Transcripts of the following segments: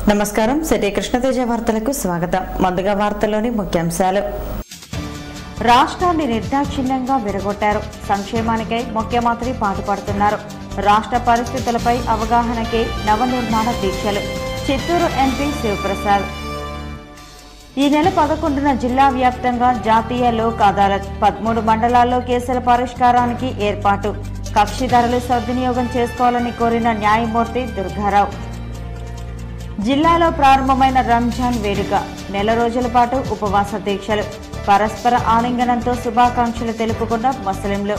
నమస్కారం సిటీ కృష్ణతేజ వార్తలకు స్వాగతం ముందుగా వార్తల్లోని ముఖ్యాంశాలు రాష్ట్రాన్ని నిర్దాక్షిణ్యంగా విరగొట్టారు సంక్షేమానికై ముఖ్యమంత్రి పాటుపడుతున్నారు రాష్ట్ర పరిస్థితులపై అవగాహనకి నవనిర్మాణ దీక్షలు చిత్తూరు ఎంపీ శివప్రసాద్ ఈ నెల పదకొండున జిల్లా వ్యాప్తంగా జాతీయ లోక్ అదాలత్ పదమూడు మండలాల్లో కేసుల పరిష్కారానికి ఏర్పాటు కక్షిదారులు సద్వినియోగం చేసుకోవాలని కోరిన న్యాయమూర్తి దుర్గారావు జిల్లాలో ప్రారంభమైన రంజాన్ వేడుక నెల రోజుల పాటు ఉపవాస దీక్షలు పరస్పర ఆలింగనంతో శుభాకాంక్షలు తెలుపుకున్న ముస్లింలు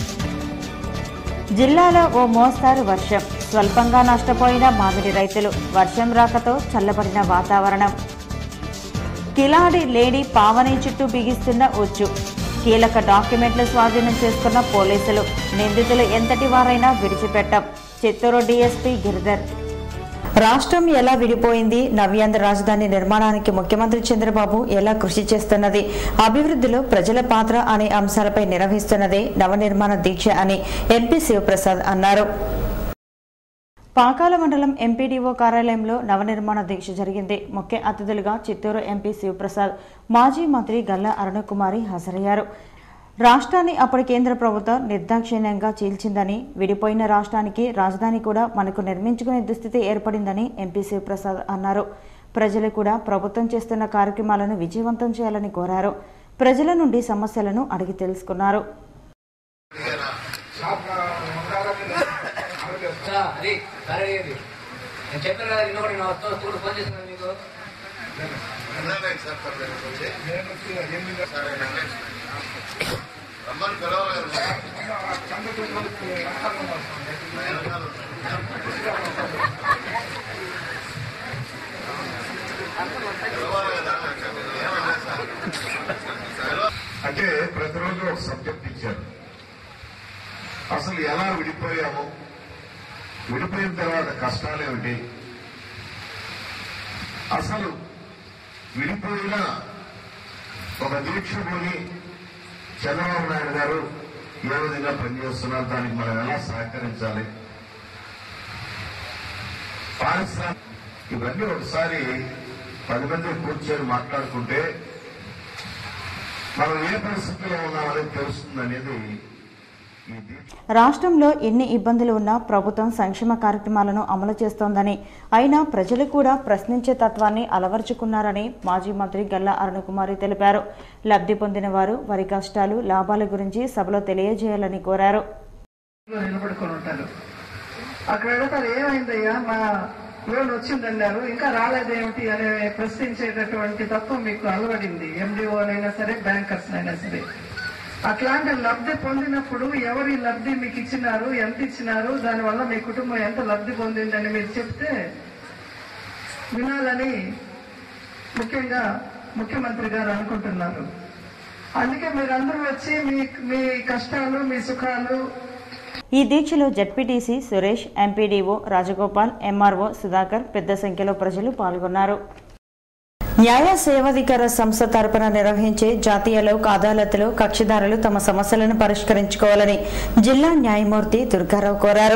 జిల్లాలో ఓ మోస్తారు వర్షం స్వల్పంగా నష్టపోయిన మామిడి రైతులు వర్షం రాకతో చల్లబడిన వాతావరణం కిలాడి లేడీ పావని చుట్టూ బిగిస్తున్న ఉచ్చు కీలక డాక్యుమెంట్లు స్వాధీనం చేసుకున్న పోలీసులు నిందితులు ఎంతటి వారైనా విడిచిపెట్టాం చిత్తూరు డీఎస్పీ గిరిధర్ రాష్ట్రం ఎలా విడిపోయింది నవ్యాంధ్ర రాజధాని నిర్మాణానికి ముఖ్యమంత్రి చంద్రబాబు ఎలా కృషి చేస్తున్నది అభివృద్ధిలో ప్రజల పాత్ర అనే అంశాలపై నిర్వహిస్తున్నదే నవనిర్మాణ దీక్ష అని ఎంపీ శివప్రసాద్ అన్నారు పాకాల మండలం ఎంపీడీఓ కార్యాలయంలో నవనిర్మాణ దీక్ష జరిగింది ముఖ్య అతిథులుగా చిత్తూరు ఎంపీ శివప్రసాద్ మాజీ మంత్రి గల్లా అరుణకుమారి హాజరయ్యారు రాష్ట్రాన్ని అప్పటి కేంద్ర ప్రభుత్వం నిర్దాక్షిణ్యంగా చీల్చిందని విడిపోయిన రాష్ట్రానికి రాజధాని కూడా మనకు నిర్మించుకునే దుస్థితి ఏర్పడిందని ఎంపీ శివప్రసాద్ అన్నారు ప్రజలు కూడా ప్రభుత్వం చేస్తున్న కార్యక్రమాలను విజయవంతం చేయాలని కోరారు ప్రజల నుండి సమస్యలను అడిగి తెలుసుకున్నారు సార్, అది సరే అది నేను చెప్పాను కదా నిన్న కూడా నేను వస్తా చూడు ఫోన్ చేస్తున్నాను మీకు రమ్మని పిలవాలి అంటే ప్రతిరోజు ఒక సబ్జెక్ట్ ఇచ్చారు అసలు ఎలా విడిపోయాము విడిపోయిన తర్వాత కష్టాలు ఏమిటి అసలు విడిపోయిన ఒక దీక్ష పోయి చంద్రబాబు నాయుడు గారు ఏ విధంగా పనిచేస్తున్నారు దానికి మనం ఎలా సహకరించాలి పారిశ్రామిక ఇవన్నీ ఒకసారి పది మంది కూర్చొని మాట్లాడుకుంటే మనం ఏ పరిస్థితిలో ఉన్నామనేది తెలుస్తుంది అనేది ఈ దీక్ష రాష్ట్రంలో ఎన్ని ఇబ్బందులు ఉన్నా ప్రభుత్వం సంక్షేమ కార్యక్రమాలను అమలు చేస్తోందని అయినా ప్రజలు కూడా ప్రశ్నించే తత్వాన్ని అలవర్చుకున్నారని మాజీ మంత్రి గల్లా అరుణకుమారి తెలిపారు లబ్ధి పొందిన వారు వారి కష్టాలు లాభాల గురించి సభలో తెలియజేయాలని కోరారు లో నిలబడుకొని ఉంటారు అక్కడ అడుగుతారు ఏమైందయ్యా మా లోన్ వచ్చిందన్నారు ఇంకా రాలేదేమిటి అనే ప్రశ్నించేటటువంటి తత్వం మీకు అలవడింది ఎండిఓనైనా సరే బ్యాంకర్స్ అయినా సరే అట్లాంటి లబ్ధి పొందినప్పుడు ఎవరి లబ్ధి మీకు ఇచ్చినారు ఎంత ఇచ్చినారు దానివల్ల మీ కుటుంబం ఎంత లబ్ధి పొందిందని మీరు చెప్తే వినాలని ముఖ్యంగా ముఖ్యమంత్రి గారు అనుకుంటున్నారు అందుకే మీరందరూ వచ్చి మీ మీ కష్టాలు మీ సుఖాలు ఈ దీక్షలో ZPTC Suresh MPDO Rajagopal MRO Sudhakar పెద్ద సంఖ్యలో ప్రజలు పాల్గొన్నారు న్యాయ సేవాధికార సంస్థ తరపున నిర్వహించే జాతీయ లోక్ అదాలత్లో కక్షిదారులు తమ సమస్యలను పరిష్కరించుకోవాలని జిల్లా న్యాయమూర్తి దుర్గారావు కోరారు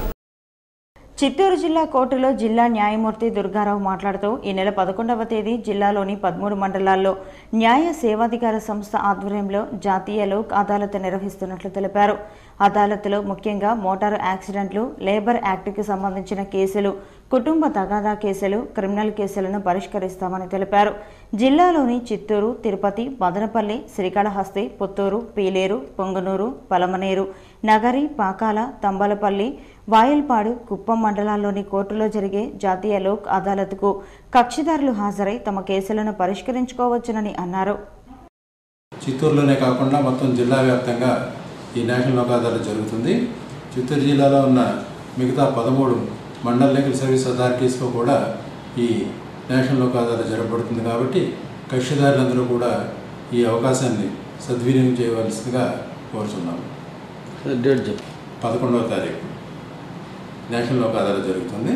చిత్తూరు జిల్లా కోర్టులో జిల్లా న్యాయమూర్తి దుర్గారావు మాట్లాడుతూ ఈ నెల పదకొండవ తేదీ జిల్లాలోని పదమూడు మండలాల్లో న్యాయ సేవాధికార సంస్థ ఆధ్వర్యంలో జాతీయ లోక్ అదాలత్ నిర్వహిస్తున్నట్లు తెలిపారు అదాలత్లో ముఖ్యంగా మోటారు యాక్సిడెంట్లు లేబర్ యాక్ట్కి సంబంధించిన కేసులు కుటుంబ తగాదా కేసులు క్రిమినల్ కేసులను పరిష్కరిస్తామని తెలిపారు జిల్లాలోని చిత్తూరు తిరుపతి మదనపల్లి శ్రీకాళహస్తి పుత్తూరు పీలేరు పొంగనూరు పలమనేరు నగరి పాకాల తంబలపల్లి వాయల్పాడు కుప్పం మండలాల్లోని కోర్టులో జరిగే జాతీయ లోక్ అదాలత్కు కక్షిదారులు హాజరై తమ కేసులను పరిష్కరించుకోవచ్చునని అన్నారు చిత్తూరులోనే కాకుండా మొత్తం జిల్లా వ్యాప్తంగా ఈ నేషనల్ లోక్ అదాలత్ జరుగుతుంది చిత్తూరు జిల్లాలో ఉన్న మిగతా పదమూడు మండల్ లీగల్ సర్వీస్ అథారిటీస్లో కూడా ఈ నేషనల్ లోక్ అదాలత్ జరగబడుతుంది కాబట్టి కక్షిదారులందరూ కూడా ఈ అవకాశాన్ని సద్వినియోగం చేయవలసిందిగా కోరుతున్నాము డేట్ చెప్పు పదకొండవ తారీఖు నేషనల్ లోక్ అదాలత్ జరుగుతుంది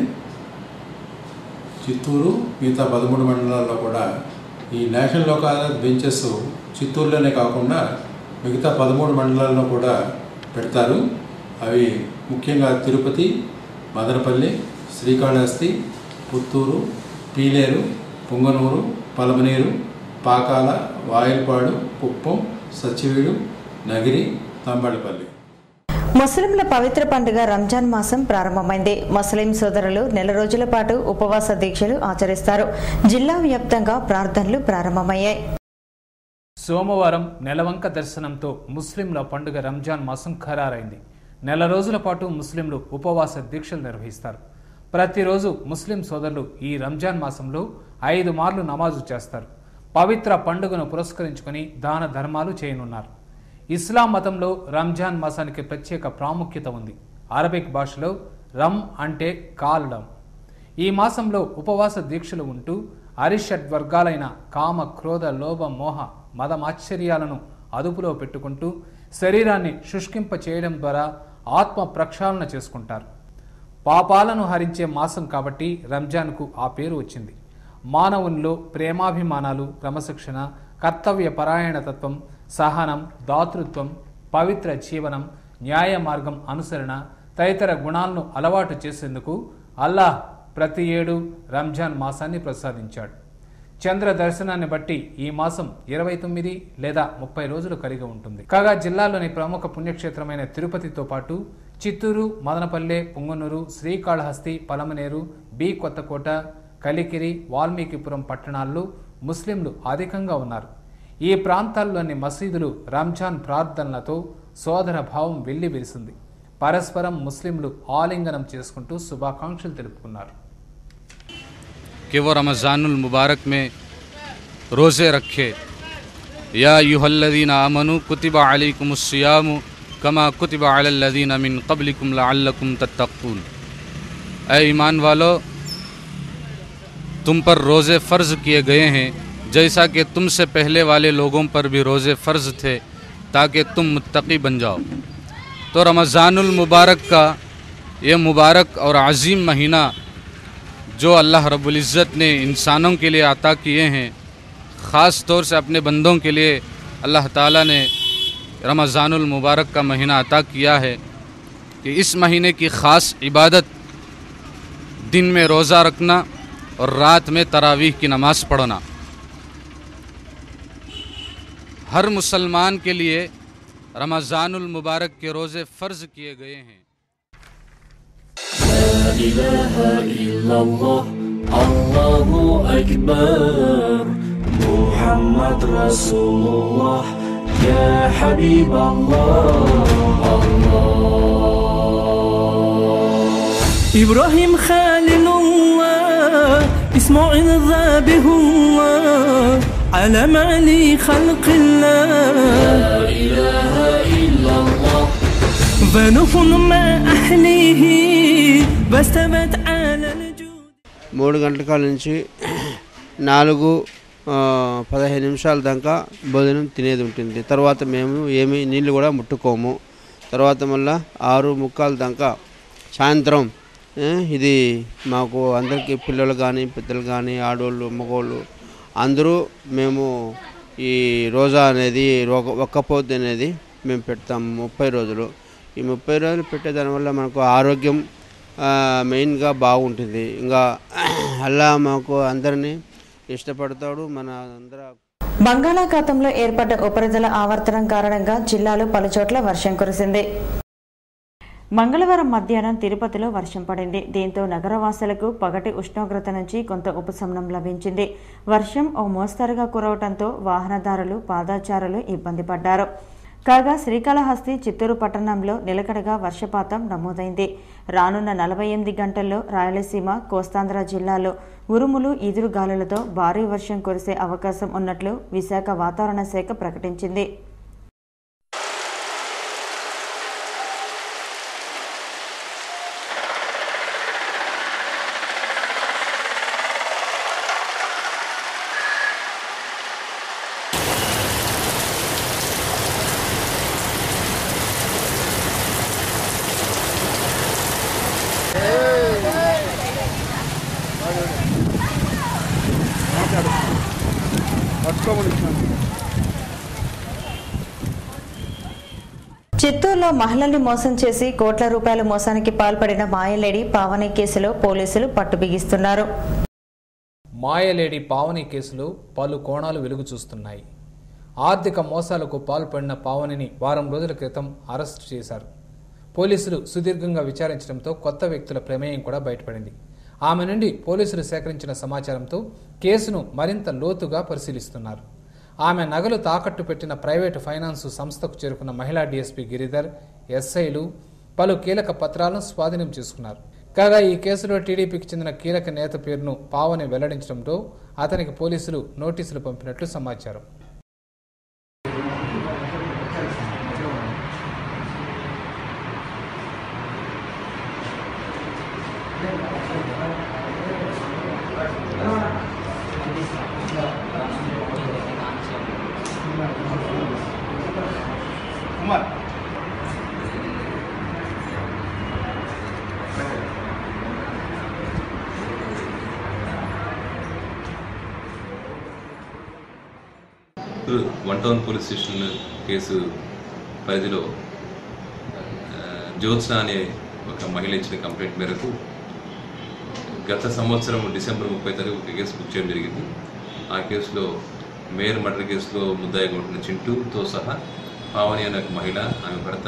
చిత్తూరు మిగతా పదమూడు మండలాల్లో కూడా ఈ నేషనల్ లోక్ అదాలత్ బెంచెస్ చిత్తూరులోనే కాకుండా మిగతా పదమూడు మండలాల్లో కూడా పెడతారు అవి ముఖ్యంగా తిరుపతి మదనపల్లి శ్రీకాళహస్తి పుత్తూరు పీలేరు పొంగనూరు పలమనేరు పాకాల వాయిల్పాడు కుప్పం సచ్చివీడు నగిరి తంబళ్ళపల్లి ముస్లింల పవిత్ర పండుగ రంజాన్ మాసం ప్రారంభమైంది ముస్లిం సోదరులు నెల రోజుల పాటు ఉపవాస దీక్షలు ఆచరిస్తారు జిల్లా వ్యాప్తంగా ప్రార్థనలు ప్రారంభమయ్యాయి సోమవారం నెలవంక దర్శనంతో ముస్లింల పండుగ రంజాన్ మాసం ఖరారైంది నెల రోజుల పాటు ముస్లింలు ఉపవాస దీక్షలు నిర్వహిస్తారు ప్రతిరోజు ముస్లిం సోదరులు ఈ రంజాన్ మాసంలో ఐదు మార్లు నమాజు చేస్తారు పవిత్ర పండుగను పురస్కరించుకొని దాన ధర్మాలు చేయనున్నారు ఇస్లాం మతంలో రంజాన్ మాసానికి ప్రత్యేక ప్రాముఖ్యత ఉంది అరబిక్ భాషలో రమ్ అంటే కాలడం ఈ మాసంలో ఉపవాస దీక్షలు ఉంటూ అరిషడ్ వర్గాలైన కామ క్రోధ లోభ మోహ మదమాశ్చర్యాలను అదుపులో పెట్టుకుంటూ శరీరాన్ని శుష్కింప చేయడం ద్వారా ఆత్మ ప్రక్షాళన చేసుకుంటారు పాపాలను హరించే మాసం కాబట్టి రంజాన్కు ఆ పేరు వచ్చింది మానవుల్లో ప్రేమాభిమానాలు క్రమశిక్షణ కర్తవ్య పరాయణతత్వం సహనం దాతృత్వం పవిత్ర జీవనం న్యాయ మార్గం అనుసరణ తదితర గుణాలను అలవాటు చేసేందుకు అల్లాహ్ ప్రతి ఏడు రంజాన్ మాసాన్ని ప్రసాదించాడు చంద్ర దర్శనాన్ని బట్టి ఈ మాసం ఇరవై తొమ్మిది లేదా ముప్పై రోజులు కలిగి ఉంటుంది కాగా జిల్లాలోని ప్రముఖ పుణ్యక్షేత్రమైన తిరుపతితో పాటు చిత్తూరు మదనపల్లె పుంగనూరు శ్రీకాళహస్తి పలమనేరు బి కొత్తకోట కలికిరి వాల్మీకిపురం పట్టణాల్లో ముస్లింలు అధికంగా ఉన్నారు ఈ ప్రాంతాల్లోని మసీదులు రంజాన్ ప్రార్థనలతో సోదర భావం వెళ్లి విరిసింది పరస్పరం ముస్లింలు ఆలింగనం చేసుకుంటూ శుభాకాంక్షలు తెలుపుకున్నారు कि वो रमज़ानुल मुबारक में रोज़े रखे या युहल्लदीन आमनु कुतिबा अलैकुमुस्सियाम कमा कुतिबा अलल्लदीन मिन क़ब्लिकुम लअल्लकुम तत्तक़ून ऐ ईमान वालो तुम पर रोज़े फ़र्ज़ किए गए हैं जैसा कि तुमसे पहले वाले लोगों पर भी रोज़े फ़र्ज़ थे ताकि तुम मुत्तकी बन जाओ तो रमज़ानुल मुबारक का ये मुबारक और अज़ीम महीना जो अल्लाह रब्बुल इज़्ज़त ने इंसानों के लिए अता किए हैं ख़ास तौर से अपने बंदों के लिए अल्लाह ताला ने रमज़ानुल मुबारक का महीना अता किया है कि इस महीने की ख़ास इबादत दिन में रोज़ा रखना और रात में तरावीह की नमाज़ पढ़ना हर मुसलमान के लिए रमज़ानुल मुबारक के रोज़े फ़र्ज़ किए गए हैं إله إلا الله الله أكبر محمد رسول الله يا حبيب الله الله إبراهيم خليل الله إسماعيل ذابه الله على معلي خلق الله لا إله إلا الله فنوح مع أهله واستوت على الجود మూడు గంటల కాల నుంచి నాలుగు ఆ, పదహైదు నిమిషాల దాకా భోజనం తినేది ఉంటుంది తర్వాత మేము ఏమి నీళ్ళు కూడా ముట్టుకోము తర్వాత మళ్ళా ఆరు ముక్కాల దాకా సాయంత్రం ఏ, ఇది మాకు అందరికీ పిల్లలు కానీ పెద్దలు కానీ ఆడవాళ్ళు మగవాళ్ళు అందరూ మేము ఈ రోజా అనేది ఒక ఒక్క పొద్దు అనేది మేము పెడతాము ముప్పై రోజులు ఈ ముప్పై రోజులు పెట్టేదానివల్ల మనకు ఆరోగ్యం ఆ, మెయిన్గా బాగుంటుంది ఇంకా అల్లా మాకు అందరినీ ఇష్టపడతాడు మన అందరూ బంగాళాఖాతంలో ఏర్పడ్డ ఉపరితల ఆవర్తనం కారణంగా జిల్లాలో పలుచోట్ల వర్షం కురిసింది మంగళవారం మధ్యాహ్నం తిరుపతిలో వర్షం పడింది దీంతో నగరవాసులకు పగటి ఉష్ణోగ్రత నుంచి కొంత ఉపశమనం లభించింది వర్షం ఓ మోస్తరుగా కురవటంతో వాహనదారులు పాదాచారులు ఇబ్బంది పడ్డారు కాగా శ్రీకాళహస్తి చిత్తూరు పట్టణంలో నిలకడగా వర్షపాతం నమోదైంది రానున్న నలభై ఎనిమిది గంటల్లో రాయలసీమ కోస్తాంధ్ర జిల్లాలో ఉరుములు ఈదురుగాలులతో భారీ వర్షం కురిసే అవకాశం ఉన్నట్లు విశాఖ వాతావరణ శాఖ ప్రకటించింది చిత్తూరులో మహిళల్ని మోసం చేసి కోట్ల రూపాయల మోసానికి పాల్పడిన మాయలేడి పావని కేసులో పోలీసులు పట్టు బిగిస్తున్నారు మాయలేడి పావని కేసులో పలు కోణాలు వెలుగు చూస్తున్నాయి ఆర్థిక మోసాలకు పాల్పడిన పావనిని వారం రోజుల క్రితం అరెస్టు చేశారు పోలీసులు సుదీర్ఘంగా విచారించడంతో కొత్త వ్యక్తుల ప్రమేయం కూడా బయటపడింది ఆమె నుండి పోలీసులు సేకరించిన సమాచారంతో కేసును మరింత లోతుగా పరిశీలిస్తున్నారు ఆమె నగలు తాకట్టు పెట్టిన ప్రైవేటు ఫైనాన్సు సంస్థకు చేరుకున్న మహిళా డీఎస్పీ గిరిధర్ ఎస్ఐలు పలు కీలక పత్రాలను స్వాధీనం చేసుకున్నారు కాగా ఈ కేసులో టీడీపీకి చెందిన కీలక నేత పేరును పావని వెల్లడించడంతో అతనికి పోలీసులు నోటీసులు పంపినట్లు సమాచారం one town police station case పరిధిలో ఆ, జ్యోత్స్న అనే ఒక మహిళ ఇచ్చిన కంప్లైంట్ మేరకు గత సంవత్సరం డిసెంబర్ ముప్పై తారీఖు ఒక కేసు బుక్ చేయడం జరిగింది ఆ కేసులో మేయర్ మర్డర్ కేసులో ముద్దాయిగా ఉంటున్న చింటూతో సహా పావని అనే ఒక మహిళ ఆమె భర్త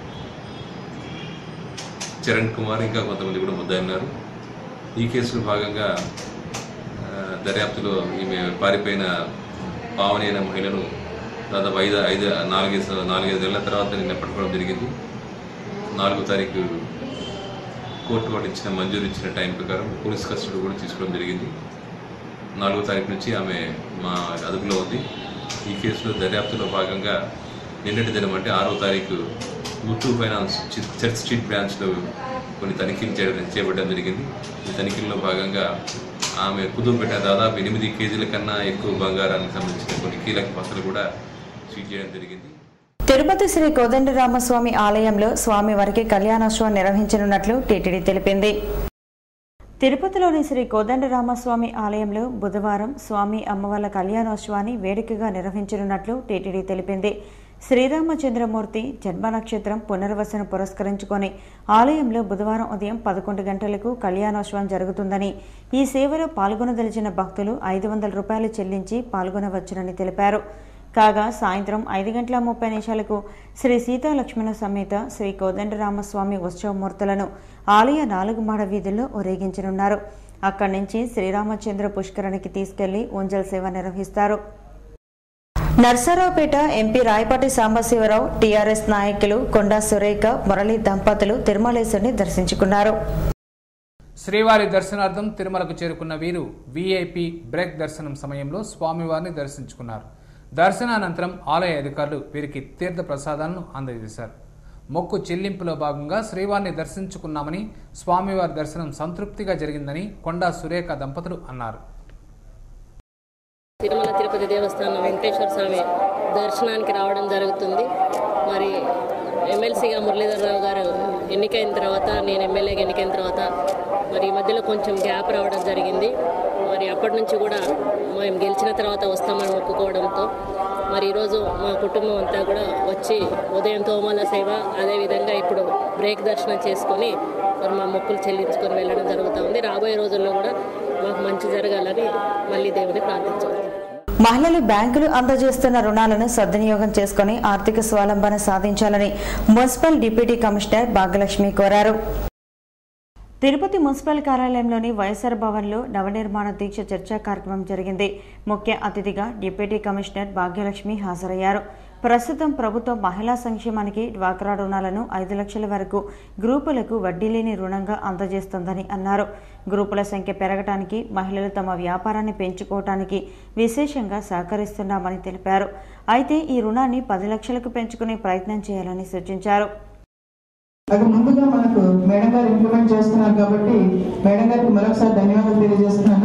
చరణ్ కుమార్ ఇంకా కొంతమంది కూడా ముద్దాయి ఉన్నారు ఈ కేసులో భాగంగా ఆ, దర్యాప్తులో ఈమె పారిపోయిన పావని అనే మహిళను దాదాపు ఐదు ఐదు నాలుగైదు నాలుగైదు నెలల తర్వాత నిన్న పట్టుకోవడం జరిగింది నాలుగో తారీఖు కోర్టు వాళ్ళు ఇచ్చిన మంజూరు ఇచ్చిన టైం ప్రకారం పోలీస్ కస్టడీ కూడా తీసుకోవడం జరిగింది నాలుగో తారీఖు నుంచి ఆమె మా అదుపులో ఉంది ఈ కేసులో దర్యాప్తులో భాగంగా నిన్నటి దినం అంటే ఆరో తారీఖు ముత్తూట్ ఫైనాన్స్ చి- చర్చ్ స్ట్రీట్ బ్రాంచ్లో కొన్ని తనిఖీలు చేయడం చేపట్టడం జరిగింది ఈ తనిఖీల్లో భాగంగా ఆమె కుదురుపెట్టిన దాదాపు ఎనిమిది కేజీల కన్నా ఎక్కువ బంగారానికి సంబంధించిన కొన్ని కీలక పత్రాలు కూడా సీజ్ చేయడం జరిగింది తిరుపతి శ్రీ కోదండరామస్వామి ఆలయంలో స్వామివారికి కళ్యాణోత్సవం నిర్వహించనున్నట్లు టీటీడీ తెలిపింది తిరుపతిలోని శ్రీ కోదండరామస్వామి ఆలయంలో బుధవారం స్వామి అమ్మవార్ల కళ్యాణోత్సవాన్ని వేడుకగా నిర్వహించనున్నట్లు టీటీడీ తెలిపింది శ్రీరామచంద్రమూర్తి జన్మ నక్షత్రం పునర్వసను పురస్కరించుకొని ఆలయంలో బుధవారం ఉదయం పదకొండు గంటలకు కళ్యాణోత్సవం జరుగుతుందని ఈ సేవలో పాల్గొనదలిచిన భక్తులు ఐదు వందల రూపాయలు చెల్లించి పాల్గొనవచ్చునని తెలిపారు కాగా సాయంత్రం ఐదు గంటల ముప్పై నిమిషాలకు శ్రీ సీతాలక్ష్మణ సమేత శ్రీ కోదండరామస్వామి ఉత్సవమూర్తులను ఆలయ నాలుగు మాడ వీధుల్లో ఊరేగించనున్నారు అక్కడి నుంచి శ్రీరామచంద్ర పుష్కరానికి తీసుకెళ్లి ఉంజల్ సేవ నిర్వహిస్తారు నర్సరావుపేట ఎంపీ రాయపాటి సాంబశివరావు టీఆర్ఎస్ నాయకులు కొండా సురేఖ మురళి దంపతులు తిరుమలేశ్వరిని దర్శించుకున్నారు శ్రీవారి దర్శనార్థం తిరుమలకు చేరుకున్న వీరు వీఐపీ బ్రేక్ దర్శనం సమయంలో స్వామివారిని దర్శించుకున్నారు దర్శనానంతరం ఆలయ అధికారులు వీరికి తీర్థ ప్రసాదాలను అందజేశారు మొక్కు చెల్లింపులో భాగంగా శ్రీవారిని దర్శించుకున్నామని స్వామివారి దర్శనం సంతృప్తిగా జరిగిందని కొండా సురేఖ దంపతులు అన్నారు తిరుమల తిరుపతి దేవస్థానం వెంకటేశ్వర స్వామి దర్శనానికి రావడం జరుగుతుంది మరి ఎమ్మెల్సీగా మురళీధరరావు గారు ఎన్నికైన తర్వాత నేను ఎమ్మెల్యేగా ఎన్నికైన తర్వాత మరి ఈ మధ్యలో కొంచెం గ్యాప్ రావడం జరిగింది మరి అప్పటి నుంచి కూడా మేము గెలిచిన తర్వాత వస్తామని మొక్కుకోవడంతో మరి ఈరోజు మా కుటుంబం అంతా కూడా వచ్చి ఉదయం తోమాల సేవ అదేవిధంగా ఇప్పుడు బ్రేక్ దర్శనం చేసుకొని మరి మా మొక్కులు చెల్లించుకొని వెళ్ళడం జరుగుతూ ఉంది రాబోయే రోజుల్లో కూడా మాకు మంచి జరగాలని మళ్ళీ దేవుని ప్రార్థించాలి మహిళలు బ్యాంకులు అందజేస్తున్న రుణాలను సద్వినియోగం చేసుకుని ఆర్థిక స్వావలంబన సాధించాలని మున్సిపల్ డిప్యూటీ కమిషనర్ భాగ్యలక్ష్మి కోరారు తిరుపతి మున్సిపల్ కార్యాలయంలోని వైఎస్ఆర్ భవన్లో నవనిర్మాణ దీక్ష చర్చా కార్యక్రమం జరిగింది ముఖ్య అతిథిగా డిప్యూటీ కమిషనర్ భాగ్యలక్ష్మి హాజరయ్యారు ప్రస్తుతం ప్రభుత్వం మహిళా సంక్షేమానికి డ్వాక్రా రుణాలను ఐదు లక్షల వరకు గ్రూపులకు వడ్డీ లేని రుణంగా అందజేస్తోందని అన్నారు గ్రూపుల సంఖ్య పెరగటానికి మహిళలు తమ వ్యాపారాన్ని పెంచుకోవటానికి విశేషంగా సహకరిస్తున్నామని తెలిపారు అయితే ఈ రుణాన్ని పది లక్షలకు పెంచుకునే ప్రయత్నం చేయాలని సూచించారు అది ముందుగా మనకు మేడం గారు ఇంప్లిమెంట్ చేస్తున్నారు కాబట్టి మేడం గారికి మరొకసారి ధన్యవాదాలు తెలియజేస్తున్నాను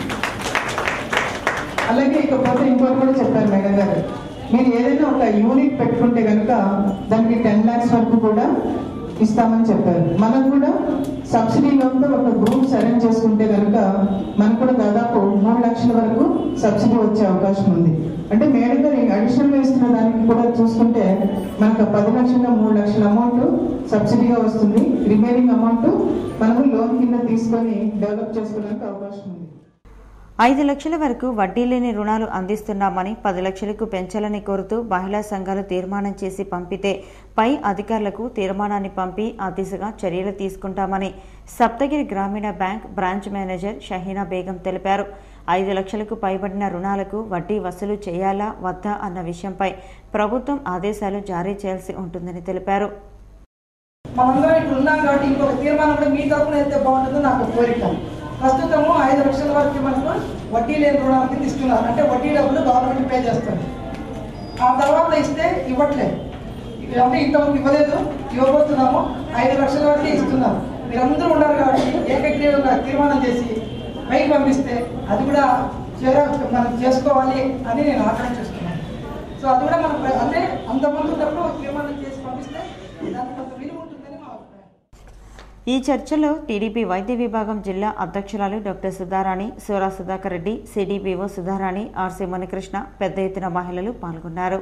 అలాగే ఇకపోతే ఇంకోటి కూడా చెప్పారు మేడం గారు మీరు ఏదైనా ఒక యూనిట్ పెట్టుకుంటే కనుక దానికి టెన్ ల్యాక్స్ వరకు కూడా ఇస్తామని చెప్పారు మనం కూడా సబ్సిడీ లోన్తో ఒక గ్రూప్ అరేంజ్ చేసుకుంటే కనుక మనకు కూడా దాదాపు మూడు లక్షల వరకు సబ్సిడీ వచ్చే అవకాశం ఉంది అంటే మేడం గారు అడిషనల్గా ఇస్తున్న దానికి కూడా చూసుకుంటే మనకు పది లక్షల మూడు లక్షల అమౌంట్ సబ్సిడీగా వస్తుంది రిమైనింగ్ అమౌంట్ మనము లోన్ కింద తీసుకొని డెవలప్ చేసుకోవడానికి అవకాశం ఉంది ఐదు లక్షల వరకు వడ్డీ లేని రుణాలు అందిస్తున్నామని పది లక్షలకు పెంచాలని కోరుతూ మహిళా సంఘాలు తీర్మానం చేసి పంపితే పై అధికారులకు తీర్మానాన్ని పంపి ఆ దిశగా చర్యలు తీసుకుంటామని సప్తగిరి గ్రామీణ bank branch manager Shaheena Begum తెలిపారు ఐదు లక్షలకు పైబడిన రుణాలకు వడ్డీ వసూలు చేయాలా వద్దా అన్న విషయంపై ప్రభుత్వం ఆదేశాలు జారీ చేయాల్సి ఉంటుందని తెలిపారు మనందరం ఇక్కడ ఉన్నాం కాబట్టి ఇంకొక తీర్మానం కూడా మీ తరఫున అయితే బాగుంటుందో నాకు కోరిక ప్రస్తుతము ఐదు లక్షల వరకు మనకు వడ్డీ లేని రుణాల కింద ఇస్తున్నారు అంటే వడ్డీ డబ్బులు గవర్నమెంట్ పే చేస్తుంది ఆ తర్వాత ఇస్తే ఇవ్వట్లేదు ఇక అంటే ఇంతవరకు ఇవ్వలేదు ఇవ్వబోతున్నాము ఐదు లక్షల వరకే ఇస్తున్నారు మీరందరూ ఉన్నారు కాబట్టి ఏకగ్రీవంగా తీర్మానం చేసి పైకి పంపిస్తే అది కూడా చేర మనం చేసుకోవాలి అని నేను ఆకాంక్షిస్తున్నాను సో అది కూడా మనం ప్ర- అంటే అంతమంది ఉన్నప్పుడు తీర్మానం చేసి పంపిస్తే దానికి కొంత విలువ ఉంటుందని మా అభిప్రాయం ఈ చర్చలో టీడీపీ వైద్య విభాగం జిల్లా అధ్యక్షురాలు doctor Sudharani Sura Sudhakar Reddy CDPO Sudharani RC Munikrishna పెద్ద ఎత్తున మహిళలు పాల్గొన్నారు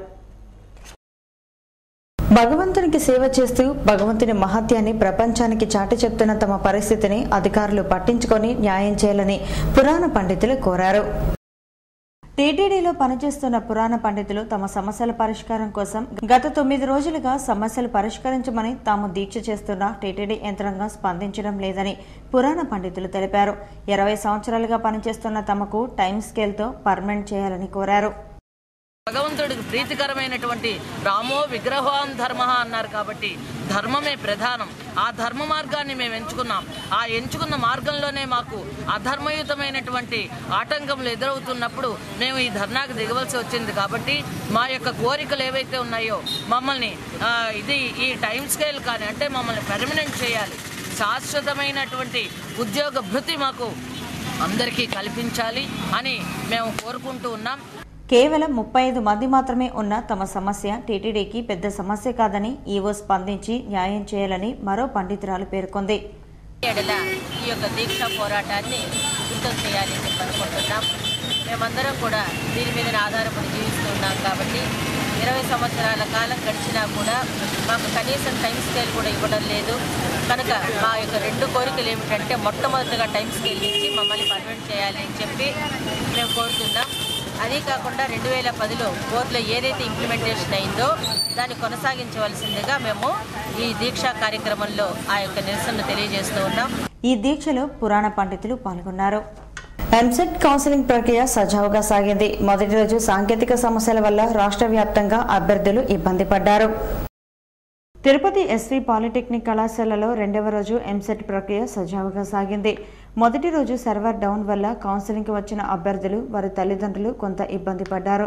భగవంతునికి సేవ చేస్తూ భగవంతుని మహత్యాన్ని ప్రపంచానికి చాటి చెప్తున్న తమ పరిస్థితిని అధికారులు పట్టించుకొని న్యాయం చేయాలని పురాణ పండితులు కోరారు టీటీడీలో పనిచేస్తున్న పురాణ పండితులు తమ సమస్యల పరిష్కారం కోసం గత తొమ్మిది రోజులుగా సమస్యలు పరిష్కరించమని తాము దీక్ష చేస్తున్న టీటీడీ యంత్రాంగం స్పందించడం లేదని పురాణ పండితులు తెలిపారు ఇరవై సంవత్సరాలుగా పనిచేస్తున్న తమకు టైం స్కేల్తో పర్మనెంట్ చేయాలని కోరారు భగవంతుడికి ప్రీతికరమైనటువంటి రామో విగ్రహాన్ ధర్మ అన్నారు కాబట్టి ధర్మమే ప్రధానం ఆ ధర్మ మార్గాన్ని మేము ఎంచుకున్నాం ఆ ఎంచుకున్న మార్గంలోనే మాకు అధర్మయుతమైనటువంటి ఆటంకములు ఎదురవుతున్నప్పుడు మేము ఈ ధర్నాకు దిగవలసి వచ్చింది కాబట్టి మా యొక్క కోరికలు ఏవైతే ఉన్నాయో మమ్మల్ని ఆ, ఇది ఈ టైం స్కేల్ కానీ అంటే మమ్మల్ని పెర్మనెంట్ చేయాలి శాశ్వతమైనటువంటి ఉద్యోగ భృతి మాకు అందరికీ కల్పించాలి అని మేము కోరుకుంటూ ఉన్నాం కేవలం ముప్పై ఐదు మంది మాత్రమే ఉన్న తమ సమస్య టీటీడీకి పెద్ద సమస్య కాదని ఈవో స్పందించి న్యాయం చేయాలని మరో పండితురాలు పేర్కొంది ఎడల ఈ యొక్క దీక్ష పోరాటాన్ని సిద్ధం చేయాలి అని చెప్పి అనుకుంటున్నాం మేమందరం కూడా దీని మీద ఆధారపడి జీవిస్తున్నాం కాబట్టి ఇరవై సంవత్సరాల కాలం గడిచినా కూడా మాకు కనీసం టైం స్కేల్ కూడా ఇవ్వడం లేదు కనుక మా యొక్క రెండు కోరికలు ఏమిటంటే మొట్టమొదటిగా టైం స్కేల్ ఇచ్చి మమ్మల్ని పర్మనెంట్ చేయాలి అని చెప్పి మేము కోరుతున్నాం అదే కాకుండా రెండు వేల పదిలో బోర్డులో ఏదైతే ఇంప్లిమెంటేషన్ అయిందో దాన్ని కొనసాగించవలసిందిగా మేము ఈ దీక్షా కార్యక్రమంలో ఆ యొక్క నిరసనను తెలియజేస్తూ ఉన్నాం ఈ దీక్షలో పురాణ పండితులు పాల్గొన్నారు ఎంసెట్ కౌన్సిలింగ్ ప్రక్రియ సజావుగా సాగింది మొదటి రోజు సాంకేతిక సమస్యల వల్ల రాష్ట్ర వ్యాప్తంగా అభ్యర్థులు ఇబ్బంది పడ్డారు తిరుపతి ఎస్వి పాలిటెక్నిక్ కళాశాలలో రెండవ రోజు ఎంసెట్ ప్రక్రియ సజావుగా సాగింది మొదటి రోజు సర్వర్ డౌన్ వల్ల కౌన్సిలింగ్కి వచ్చిన అభ్యర్థులు వారి తల్లిదండ్రులు కొంత ఇబ్బంది పడ్డారు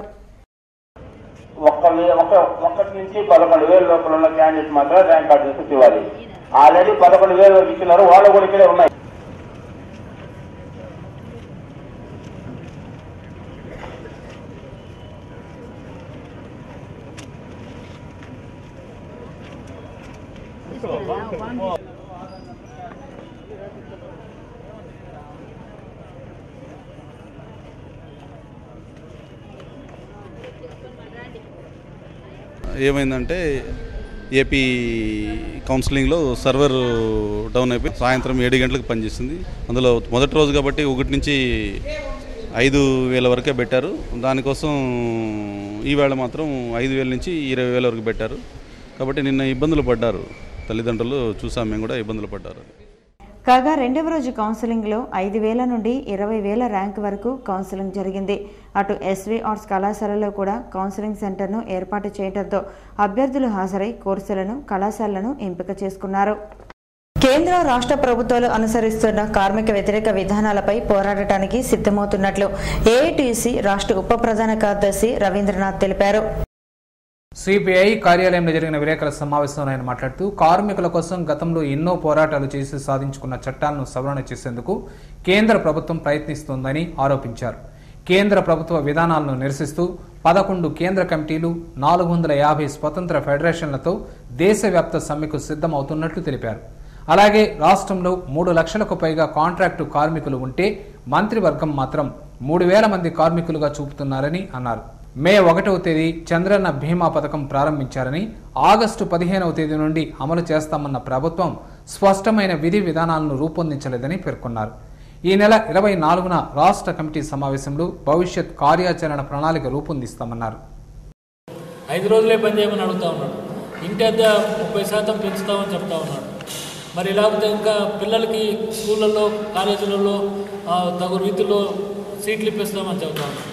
ఒక్క వే- ఒక ఒకటి నుంచి పదకొండు వేల లోపల ఉన్న క్యాండిడేట్ మాత్రం ర్యాంక్ కార్డు తీసుకొచ్చి ఇవ్వాలి ఆల్రెడీ పదకొండు వేల వరకు ఇచ్చినారు వాళ్ళు కూడా ఇక్కడే ఉన్నాయి ఏమైందంటే ఏపీ కౌన్సిలింగ్లో సర్వర్ డౌన్ అయిపోయి సాయంత్రం ఏడు గంటలకు పనిచేసింది అందులో మొదటి రోజు కాబట్టి ఒకటి నుంచి ఐదు వేల వరకే పెట్టారు దానికోసం ఈవేళ మాత్రం ఐదు వేల నుంచి ఇరవై వేల వరకు పెట్టారు కాబట్టి నిన్న ఇబ్బందులు పడ్డారు తల్లిదండ్రులు చూసాం మేము కూడా ఇబ్బందులు పడ్డారు కాగా రెండవ రోజు కౌన్సిలింగ్లో ఐదు వేల నుండి ఇరవై వేల ర్యాంక్ వరకు కౌన్సిలింగ్ జరిగింది అటు ఎస్వి ఆర్ట్స్ కళాశాలలో కూడా కౌన్సిలింగ్ సెంటర్ను ఏర్పాటు చేయడంతో అభ్యర్థులు హాజరై కోర్సులను కళాశాలను ఎంపిక చేసుకున్నారు కేంద్ర రాష్ట్ర ప్రభుత్వాలు అనుసరిస్తున్న కార్మిక వ్యతిరేక విధానాలపై పోరాడటానికి సిద్ధమవుతున్నట్లు ఏఐటీసీ రాష్ట్ర ఉప ప్రధాన కార్యదర్శి రవీంద్రనాథ్ తెలిపారు సిపిఐ కార్యాలయంలో జరిగిన విలేకరుల సమావేశంలో ఆయన మాట్లాడుతూ కార్మికుల కోసం గతంలో ఎన్నో పోరాటాలు చేసి సాధించుకున్న చట్టాలను సవరణ చేసేందుకు కేంద్ర ప్రభుత్వం ప్రయత్నిస్తోందని ఆరోపించారు కేంద్ర ప్రభుత్వ విధానాలను నిరసిస్తూ పదకొండు కేంద్ర కమిటీలు నాలుగు వందల యాభై స్వతంత్ర ఫెడరేషన్లతో దేశవ్యాప్త సమ్మెకు సిద్ధమవుతున్నట్లు తెలిపారు అలాగే రాష్ట్రంలో మూడు లక్షలకు పైగా కాంట్రాక్టు కార్మికులు ఉంటే మంత్రివర్గం మాత్రం మూడు వేల మంది కార్మికులుగా చూపుతున్నారని అన్నారు మే ఒకటవ తేదీ చంద్రన్న బీమా పథకం ప్రారంభించారని ఆగస్టు పదిహేనవ తేదీ నుండి అమలు చేస్తామన్న ప్రభుత్వం స్పష్టమైన విధి విధానాలను రూపొందించలేదని పేర్కొన్నారు ఈ నెల ఇరవై నాలుగున రాష్ట్ర కమిటీ సమావేశంలో భవిష్యత్ కార్యాచరణ ప్రణాళిక రూపొందిస్తామన్నారు ఐదు రోజులే పని చేయమని అడుగుతా ఉన్నాడు ఇంటి అద్దె ముప్పై శాతం పెంచుతామని చెప్తా ఉన్నాడు మరి లేకపోతే ఇంకా పిల్లలకి స్కూళ్ళల్లో కాలేజీలలో ఆ, తగు రీతిలో సీట్లు ఇప్పిస్తామని చెప్తా ఉన్నాడు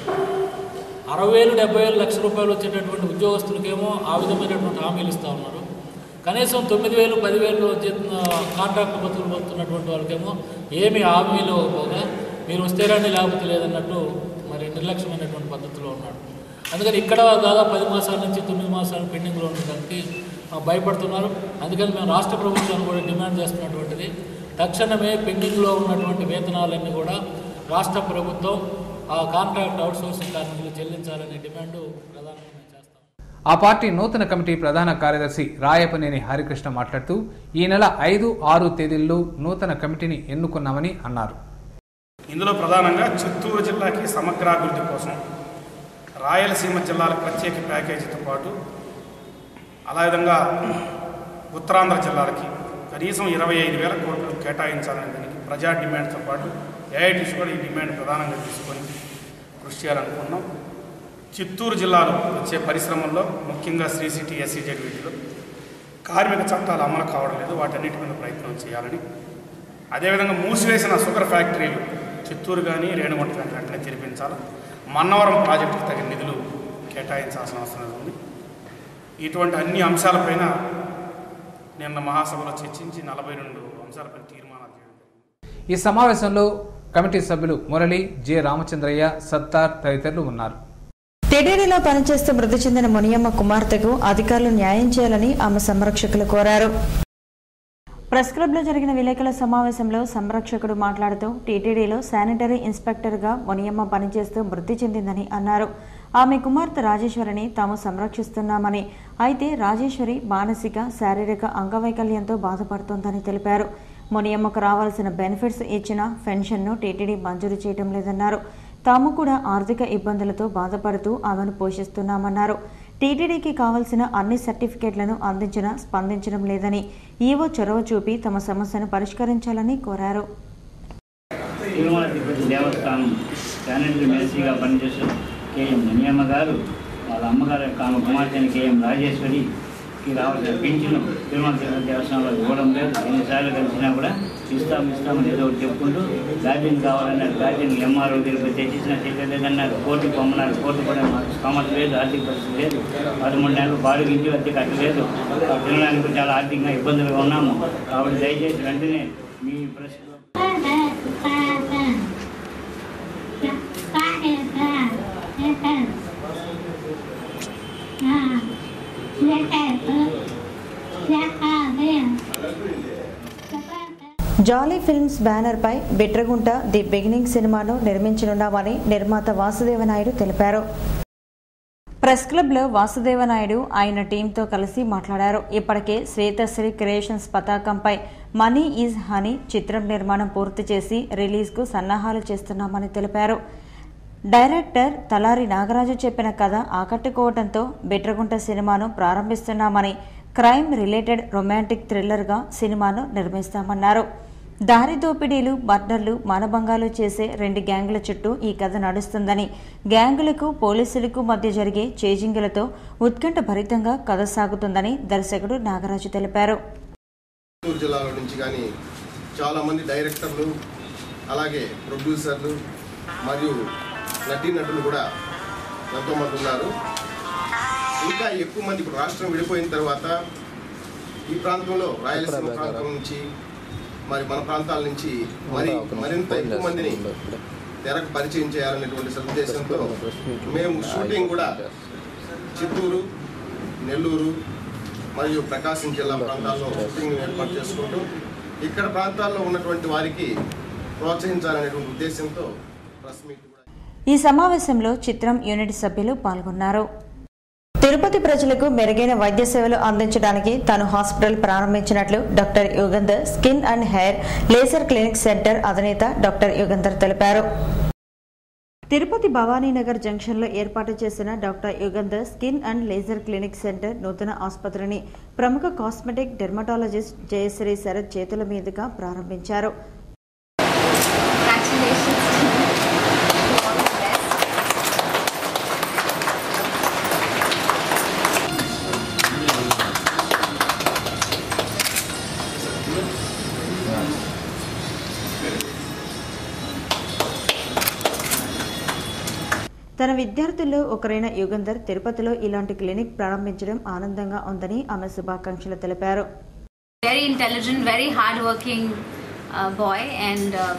అరవై వేలు డెబ్బై వేలు లక్ష రూపాయలు వచ్చేటటువంటి ఉద్యోగస్తులకేమో ఆ విధమైనటువంటి హామీలు ఇస్తూ ఉన్నారు కనీసం తొమ్మిది వేలు పదివేలు కాంట్రాక్ట్ బతుకులు పోతున్నటువంటి వాళ్ళకేమో ఏమి హామీలు పోగా మీరు వస్తే రండి లేకపోతే లేదన్నట్టు మరి నిర్లక్ష్యమైనటువంటి పద్ధతిలో ఉన్నాడు అందుకని ఇక్కడ దాదాపు పది మాసాల నుంచి తొమ్మిది మాసాలు పెండింగ్లో ఉండడానికి ఆ, భయపడుతున్నారు అందుకని మేము రాష్ట్ర ప్రభుత్వాన్ని కూడా డిమాండ్ చేస్తున్నటువంటిది తక్షణమే పెండింగ్లో ఉన్నటువంటి వేతనాలన్నీ కూడా రాష్ట్ర ప్రభుత్వం ఆ కాంట్రాక్ట్ అవుట్సోర్సింగ్ కార్మికులు చెల్లించాలనే డిమాండ్ ప్రధానంగా మేము చేస్తాం ఆ పార్టీ నూతన కమిటీ ప్రధాన కార్యదర్శి రాయపనేని హరికృష్ణ మాట్లాడుతూ ఈ నెల ఐదు ఆరు తేదీల్లో నూతన కమిటీని ఎన్నుకున్నామని అన్నారు ఇందులో ప్రధానంగా చిత్తూరు జిల్లాకి సమగ్రాభివృద్ధి కోసం రాయలసీమ జిల్లాలకు ప్రత్యేక ప్యాకేజీతో పాటు అదేవిధంగా ఉత్తరాంధ్ర జిల్లాలకి కనీసం ఇరవై ఐదు వేల కోట్లు కేటాయించాలనే దానికి ప్రజా డిమాండ్తో పాటు ఏఐటీస్ కూడా ఈ డిమాండ్ ప్రధానంగా తీసుకొని కృషి చేయాలనుకున్నాం చిత్తూరు జిల్లాలో వచ్చే పరిశ్రమల్లో ముఖ్యంగా శ్రీ సిటీ ఎస్సీజెడ్వీటీలో కార్మిక చట్టాలు అమలు కావడం లేదు వాటన్నిటి మీద ప్రయత్నం చేయాలని అదేవిధంగా మూసివేసిన షుగర్ ఫ్యాక్టరీలు చిత్తూరు కానీ రేణుగుంట కానీ వెంటనే తెరిపించాలి మన్నవరం ప్రాజెక్టుకు తగిన నిధులు కేటాయించాల్సిన అవసరం ఉంది ఇటువంటి అన్ని అంశాలపైన నిన్న మహాసభలో చర్చించి నలభై రెండు అంశాలపై తీర్మానాలు చేయడం ఈ సమావేశంలో కమిటీ సభ్యులు మురళి జె రామచంద్రయ్య సత్తార్ తదితరులు ఉన్నారు టీటీడీలో పనిచేస్తూ మృతి చెందిన మునియమ్మ కుమార్తెకు అధికారులు న్యాయం చేయాలని ఆమె సంరక్షకులు కోరారు ప్రెస్ క్లబ్లో జరిగిన విలేకరుల సమావేశంలో సంరక్షకుడు మాట్లాడుతూ టీటీడీలో శానిటరీ ఇన్స్పెక్టర్గా మునియమ్మ పనిచేస్తూ మృతి చెందిందని అన్నారు ఆమె కుమార్తె రాజేశ్వరిని తాము సంరక్షిస్తున్నామని అయితే రాజేశ్వరి మానసిక శారీరక అంగవైకల్యంతో బాధపడుతోందని తెలిపారు మునియమ్మకు రావాల్సిన బెనిఫిట్స్ ఇచ్చిన పెన్షన్ను టీటీడీ మంజూరు చేయడం లేదన్నారు తాము కూడా ఆర్థిక ఇబ్బందులతో బాధపడుతూ ఆమెను పోషిస్తున్నామన్నారు టీటీడీకి కావలసిన అన్ని సర్టిఫికేట్లను అందించినా స్పందించడం లేదని ఈవో చొరవ చూపి తమ సమస్యను పరిష్కరించాలని కోరారు తిరుమల తిరుపతి దేవస్థానం శానిటరీ మేస్త్రిగా పనిచేస్తూ కేఎం మునియమ్మ గారు వాళ్ళ అమ్మగారు యొక్క ఆమె కుమార్తె అయిన కేఎం రాజేశ్వరికి రావాల్సిన పింఛను తిరుమల తిరుపతి దేవస్థానంలో ఇవ్వడం లేదు ఎన్నిసార్లు కలిసినా కూడా ఇస్తాం ఇస్తామని ఏదో ఒకటి చెప్పుకుంటూ గార్డెన్ కావాలన్నారు గార్డెన్ ఎంఆర్ఓ దగ్గర తెచ్చినా చేయలేదన్నారు కోర్టు పొమ్మన్నారు కోర్టు కూడా మాకు స్థోమత లేదు ఆర్థిక పరిస్థితి లేదు పదమూడు నెలలు బాడుగు ఇంటి అద్దె కట్టలేదు తినడానికి చాలా ఆర్థికంగా ఇబ్బందులుగా ఉన్నాము కాబట్టి దయచేసి వెంటనే మీ ప్రశ్న జాలీ ఫిల్మ్స్ బ్యానర్ పై బిట్రగుంట ది బిగినింగ్ సినిమాను నిర్మించనున్నామని నిర్మాత వాసుదేవనాయుడు తెలిపారు ప్రెస్ క్లబ్లో వాసుదేవనాయుడు ఆయన టీంతో కలిసి మాట్లాడారు ఇప్పటికే శ్వేతశ్రీ క్రియేషన్స్ పతాకంపై మనీ ఈజ్ హనీ చిత్రం నిర్మాణం పూర్తి చేసి రిలీజ్కు సన్నాహాలు చేస్తున్నామని తెలిపారు డైరెక్టర్ తలారి నాగరాజు చెప్పిన కథ ఆకట్టుకోవడంతో బిట్రగుంట సినిమాను ప్రారంభిస్తున్నామని క్రైమ్ రిలేటెడ్ రొమాంటిక్ థ్రిల్లర్గా సినిమాను నిర్మిస్తామన్నారు దారి దోపిడీలు మర్డర్లు మానభంగాలు చేసే రెండు గ్యాంగుల చుట్టూ ఈ కథ నడుస్తుందని గ్యాంగులకు పోలీసులకు మధ్య జరిగే చేజింగులతో ఉత్కంఠ భరితంగా కథ సాగుతుందని దర్శకుడు నాగరాజు తెలిపారు చిత్తూరు జిల్లాలో నుంచి కానీ చాలామంది డైరెక్టర్లు అలాగే ప్రొడ్యూసర్లు మరియు నటీనటులు కూడా ఎంతోమంది ఉన్నారు ఇంకా ఎక్కువ మంది ఇప్పుడు రాష్ట్రం విడిపోయిన తర్వాత ఈ ప్రాంతంలో రాయలసీమ ప్రాంతం నుంచి మరి మన ప్రాంతాల నుంచి మరి మరింత ఎక్కువ మందిని తెరకు పరిచయం చేయాలనేటువంటి సదుద్దేశంతో మేము షూటింగ్ కూడా చిత్తూరు నెల్లూరు మరియు ప్రకాశం జిల్లా ప్రాంతాల్లో షూటింగ్ ఏర్పాటు చేసుకుంటూ ఇక్కడ ప్రాంతాల్లో ఉన్నటువంటి వారికి ప్రోత్సహించాలనేటువంటి ఉద్దేశంతో ప్రెస్ మీట్ ఈ సమావేశంలో చిత్రం యూనిట్ సభ్యులు పాల్గొన్నారు తిరుపతి ప్రజలకు మెరుగైన వైద్య సేవలు అందించడానికి తాను హాస్పిటల్ ప్రారంభించినట్లు doctor Yugandhar skin and hair laser clinic centre అధినేత డాక్టర్ యుగంధర్ తెలిపారు తిరుపతి భవానీనగర్ జంక్షన్లో ఏర్పాటు చేసిన doctor Yugandhar skin and laser clinic centre నూతన ఆసుపత్రిని ప్రముఖ కాస్మెటిక్ డెర్మటాలజిస్ట్ జయశ్రీ శరత్ చేతుల మీదుగా ప్రారంభించారు తన విద్యార్థుల్లో ఒకరైన యుగంధర్ తిరుపతిలో ఇలాంటి క్లినిక్ ప్రారంభించడం ఆనందంగా ఉందని ఆమె శుభాకాంక్షలు తెలిపారు very intelligent, very hardworking uh, boy, and uh,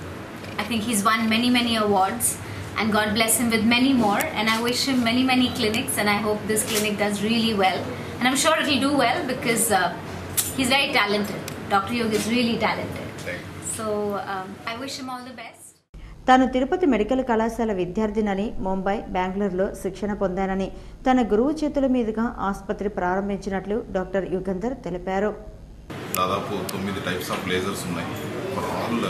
I think he's won many, many awards. And God bless him with many more. And I wish him many, many clinics. And I hope this clinic does really well. And I'm sure it'll do well because uh, he's very talented. Dr. Yog is really talented. So um, I wish him all the best. తాను Tirupati medical కళాశాల విద్యార్థినని ముంబై బెంగళూరులో శిక్షణ పొందానని తన గురువు చేతుల మీదుగా ఆసుపత్రి ప్రారంభించినట్లు doctor Yugandhar తెలిపారు దాదాపు తొమ్మిది టైప్స్ ఆఫ్ లేజర్స్ ఉన్నాయి for all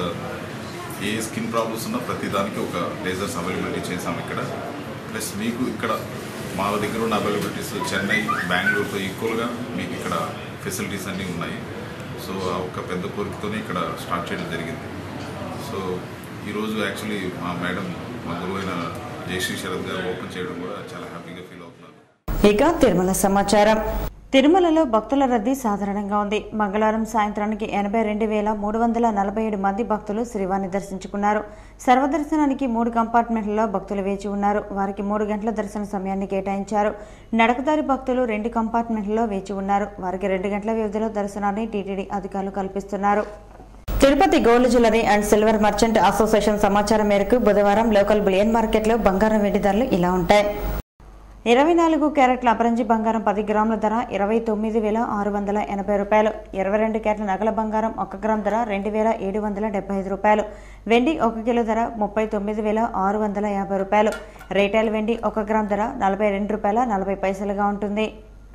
a skin problems ఉన్నా ప్రతి దానికి ఒక లేజర్స్ అవైలబిలిటీ చేసాం ఇక్కడ ప్లస్ మీకు ఇక్కడ మా దగ్గర ఉన్న అవైలబిలిటీస్ చెన్నై బెంగళూరుతో ఈక్వల్గా మీకు ఇక్కడ ఫెసిలిటీస్ అన్నీ ఉన్నాయి సో ఆ ఒక పెద్ద కోరికతోనే ఇక్కడ స్టార్ట్ చేయడం జరిగింది సో ఈరోజు యాక్చువల్లీ మా మేడం మా గురువు అయిన జయశ్రీ శరత్ గారు ఓపెన్ చేయడం కూడా చాలా హ్యాపీగా ఫీల్ అవుతున్నాను ఇక తిరుమల సమాచారం తిరుమలలో భక్తుల రద్దీ సాధారణంగా ఉంది మంగళవారం సాయంత్రానికి ఎనభై రెండు వేల మూడు వందల నలభై ఏడు మంది భక్తులు శ్రీవారిని దర్శించుకున్నారు సర్వదర్శనానికి మూడు కంపార్ట్మెంట్లలో భక్తులు వేచి ఉన్నారు వారికి మూడు గంటల దర్శన సమయాన్ని కేటాయించారు నడకదారి భక్తులు రెండు కంపార్ట్మెంట్లలో వేచి ఉన్నారు వారికి రెండు గంటల వ్యవధిలో దర్శనాన్ని టీటీడీ అధికారులు కల్పిస్తున్నారు Tirupati gold jewellery and silver merchant association సమాచారం మేరకు బుధవారం లోకల్ బులియన్ మార్కెట్లో బంగారం వెండి ధరలు ఇలా ఉంటాయి ఇరవై నాలుగు క్యారెట్ల అపరంజి బంగారం పది గ్రాముల ధర ఇరవై తొమ్మిది వేల ఆరు వందల ఎనభై రూపాయలు ఇరవై రెండు క్యారెట్ల నగల బంగారం ఒక గ్రామ్ ధర రెండు వేల ఏడు వందల డెబ్బై ఐదు రూపాయలు వెండి ఒక కిలో ధర ముప్పై తొమ్మిది వేల ఆరు వందల యాభై రూపాయలు రీటైల్ వెండి ఒక గ్రామ్ ధర నలభై రెండు రూపాయల నలభై పైసలుగా ఉంటుంది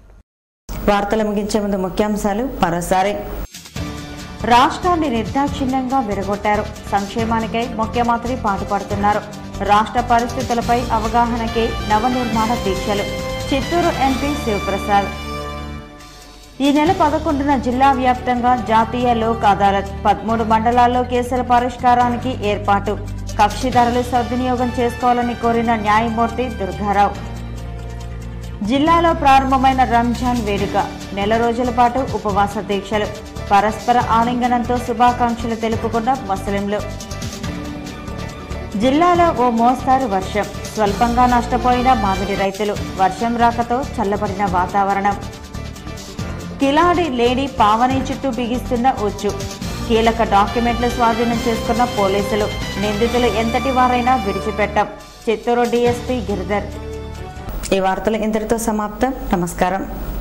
వార్తలు ముగించే ముందు ముఖ్యాంశాలు మరోసారి రాష్ట్రాన్ని నిర్దాక్షిణ్యంగా విరగొట్టారు సంక్షేమానికై ముఖ్యమంత్రి పాటుపడుతున్నారు రాష్ట్ర పరిస్థితులపై అవగాహనకి నవనిర్మాణ దీక్షలు చిత్తూరు ఎంపీ శివప్రసాద్ ఈ నెల పదకొండున జిల్లా వ్యాప్తంగా జాతీయ లోక్ అదాలత్ పదమూడు మండలాల్లో కేసుల పరిష్కారానికి ఏర్పాటు కక్షిదారులు సద్వినియోగం చేసుకోవాలని కోరిన న్యాయమూర్తి దుర్గారావు జిల్లాలో ప్రారంభమైన రంజాన్ వేడుక నెల రోజుల పాటు ఉపవాస దీక్షలు పరస్పర ఆలింగనంతో శుభాకాంక్షలు తెలుపుకున్న ముస్లింలు జిల్లాలో ఓ మోస్తారు వర్షం స్వల్పంగా నష్టపోయిన మామిడి రైతులు వర్షం రాకతో చల్లబడిన వాతావరణం కిలాడి లేడీ పావని చుట్టూ బిగిస్తున్న ఉచ్చు కీలక డాక్యుమెంట్లు స్వాధీనం చేసుకున్న పోలీసులు నిందితులు ఎంతటి వారైనా విడిచిపెట్టాం చిత్తూరు డీఎస్పీ గిరిధర్ ఈ వార్తలు ఇంతటితో సమాప్తం నమస్కారం